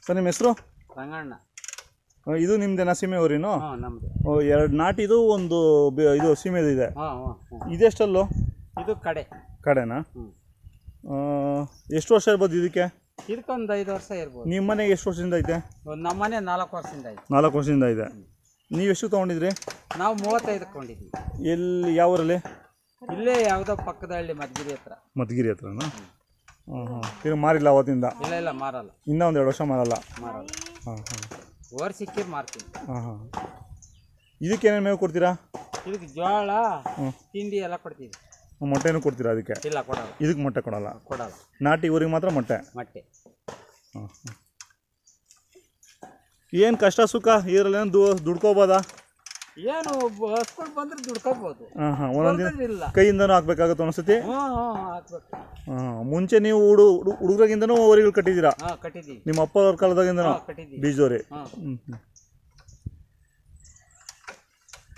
sir ನಿಮ್ಮ ಹೆಸರು ರಂಗಣ್ಣ ಇದು ನಿಮ್ದೇನಾ ಸೀಮೆ ಊರಿನು ಹಾಂ ನಮ್ಮದು ಎರಡು ನಾಟಿದು ಒಂದು ಬೆ- ಇದು ಸೀಮೆದು ಇದೆ ಹಾಂ ಹಾಂ ಹಾಂ ಇದೆಷ್ಟಲ್ಲು ಇದು ಕಡೆ ಕಡೆನಾ ಹ್ಞೂ ಆ, ಎಷ್ಟು ವರ್ಷ ಇರ್ಬೋದು ಇದಕ್ಕೆ ಇದಕ್ಕೊಂದು ಐದು ವರ್ಷ ಇರ್ಬೋದು ನಿಮ್ಮ ಮನೆಗೆ ಎಷ್ಟು ವರ್ಷದಿಂದ ಐತೆ ಒಂದು ನಮ್ಮನೆ ನಾಲ್ಕು ವರ್ಷದಿಂದ ಆಯ್ತು ನಾಲ್ಕು ವರ್ಷದಿಂದ ಇದೆ ನೀವು ಎಷ್ಟು ತೊಗೊಂಡಿದ್ರಿ ನಾವು ಮೂವತ್ತೈದು ಕೊಂಡಿದ್ವಿ ಎಲ್ಲಿ ಯಾವ ಊರಲ್ಲಿ ಇಲ್ಲೇ ಯಾವುದೋ ಪಕ್ಕದ ಹಳ್ಳಿ ಮದ್ಗಿರಿ ಹತ್ರ ಮಧುಗಿರಿ ಹತ್ರನಾ ಹಾಂ ಹಾಂ ಈಗ ಮಾರಿಲ್ಲ ಅವತ್ತಿಂದ ಇಲ್ಲ ಇಲ್ಲ ಮಾರಲ್ಲ ಇನ್ನೂ ಒಂದು ಎರಡು ವರ್ಷ ಮಾರಲ್ಲ ಮಾರಲ್ಲ ಹಾಂ ಹಾಂ ಓರ್ ಸಿಕ್ಕಿದ್ ಮಾರ್ತೀನಿ ಹಾಂ ಹಾಂ ಇದಕ್ಕೆ ಏನೇನು ಮೇವು ಕೊಡ್ತೀರಾ ಇದಕ್ಕೆ ಜೋಳ ಹ್ಞೂ ತಿಂಡಿ ಎಲ್ಲ ಕೊಡ್ತೀವಿ ಮೊಟ್ಟೆನೂ ಕೊಡ್ತೀರಾ ಅದಕ್ಕೆ ಇಲ್ಲ ಕೊಡಲ್ಲ ಇದಕ್ಕೆ ಮೊಟ್ಟೆ ಕೊಡಲ್ಲ ಕೊಡಲ್ಲ ನಾಟಿ ಊರಿಗೆ ಮಾತ್ರ ಮೊಟ್ಟೆ ಮೊಟ್ಟೆ ಹಾಂ ಹಾಂ ಏನು ಕಷ್ಟ ಸುಖ ಇದರಲ್ಲೇನು ದು ದುಡ್ಕೋಬೋದಾ ಏನು ಹಸ್ಕೊಂಡು ಬಂದ್ರೆ ದುಡ್ಕೋಬೋದು ಹಾಂ ಹಾಂ ಒಂದೊಂದು ದಿನ ಇಲ್ಲ ಕೈಯಿಂದನೂ ಹಾಕ್ಬೇಕಾಗುತ್ತೆ ಒಂದ್ಸತಿ ಹ್ಞೂ ಹ್ಞೂ ಹಾಕ್ಬೇಕು ಹಾಂ ಮುಂಚೆ ನೀವು ಹುಡು ಹುಡುಗರಾಗಿಂದನೂ ಓರಿಗಳು ಕಟ್ಟಿದ್ದೀರಾ ಹಾಂ ಕಟ್ಟಿದ್ದೀವಿ ನಿಮ್ಮ ಅಪ್ಪವ್ರ ಕಾಲದಾಗಿಂದನೂ ಹಾಂ ಕಟ್ಟಿದ್ದೀವಿ ಬೀಜದವ್ರಿ ಹಾಂ ಹ್ಞೂ ಹ್ಞೂ